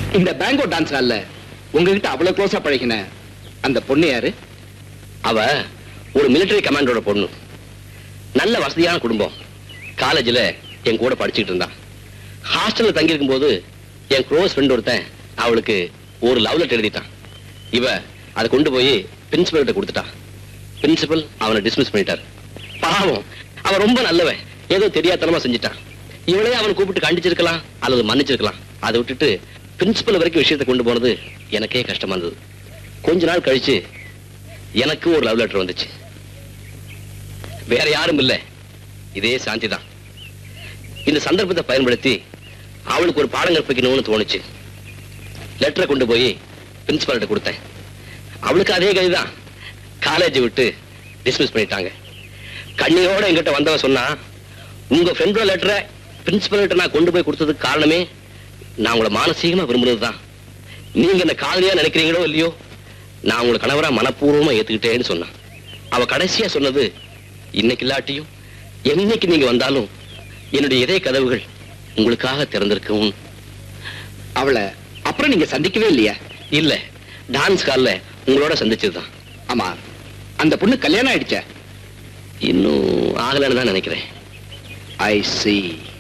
இந்த பேங்கோ டான்ஸ் ஹால்ல உங்ககிட்ட அவ்வளவு க்ளோஸா பழகின அந்த பொண்ணு யாரு அவ ஒரு மிலிட்டரி கமாண்டரோட பொண்ணு நல்ல வசதியான குடும்பம் காலேஜில் என் கூட படிச்சுக்கிட்டு இருந்தான் ஹாஸ்டல்ல தங்கியிருக்கும் போது என் க்ளோஸ் ஃப்ரெண்ட் ஒருத்தன் அவளுக்கு ஒரு லவ் லெட்டர் எழுதிட்டான் இவ அதை கொண்டு போய் பிரின்சிபல் கிட்ட கொடுத்துட்டான் பிரின்சிபல் அவனை டிஸ்மிஸ் பண்ணிட்டார் பாவம் அவன் ரொம்ப நல்லவன் ஏதோ தெரியாதனமா செஞ்சுட்டான் இவளே அவனை கூப்பிட்டு கண்டிச்சிருக்கலாம் அல்லது மன்னிச்சிருக்கலாம் அதை விட்டுட்டு பிரின்சிபல் வரைக்கும் விஷயத்தை கொண்டு போனது எனக்கே கஷ்டமா இருந்தது கொஞ்ச நாள் கழிச்சு எனக்கு ஒரு லவ் லெட்டர் வந்துச்சு வேற யாரும் இல்ல இதே சாந்தி தான் இந்த சந்தர்ப்பத்தை பயன்படுத்தி அவளுக்கு ஒரு பாடம் கற்பிக்கணும்னு தோணுச்சு லெட்டரை கொண்டு போய் பிரின்சிபால்கிட்ட கொடுத்தேன் அவளுக்கு அதே கதிதான் காலேஜ் விட்டு டிஸ்மிஸ் பண்ணிட்டாங்க கண்ணியோட என்கிட்ட வந்தவன் சொன்னா உங்க ஃப்ரெண்டோட லெட்டரை பிரின்சிபல் கிட்ட நான் கொண்டு போய் கொடுத்ததுக்கு காரணமே நான் உங்களை மானசீகமா விரும்புனது தான் நீங்க என்ன காதலியா நினைக்கிறீங்களோ இல்லையோ நான் உங்களை கணவரா மனப்பூர்வமா ஏத்துக்கிட்டேன்னு சொன்னான் அவ கடைசியா சொன்னது இன்னைக்கு இல்லாட்டியும் என்னைக்கு நீங்க வந்தாலும் என்னுடைய இதய கதவுகள் உங்களுக்காக திறந்திருக்கும் அவளை அப்புறம் நீங்க சந்திக்கவே இல்லையா இல்ல டான்ஸ் கால்ல உங்களோட சந்திச்சதுதான் ஆமா அந்த பொண்ணு கல்யாணம் ஆயிடுச்சா இன்னும் ஆகலைன்னு தான் நினைக்கிறேன் ஐ see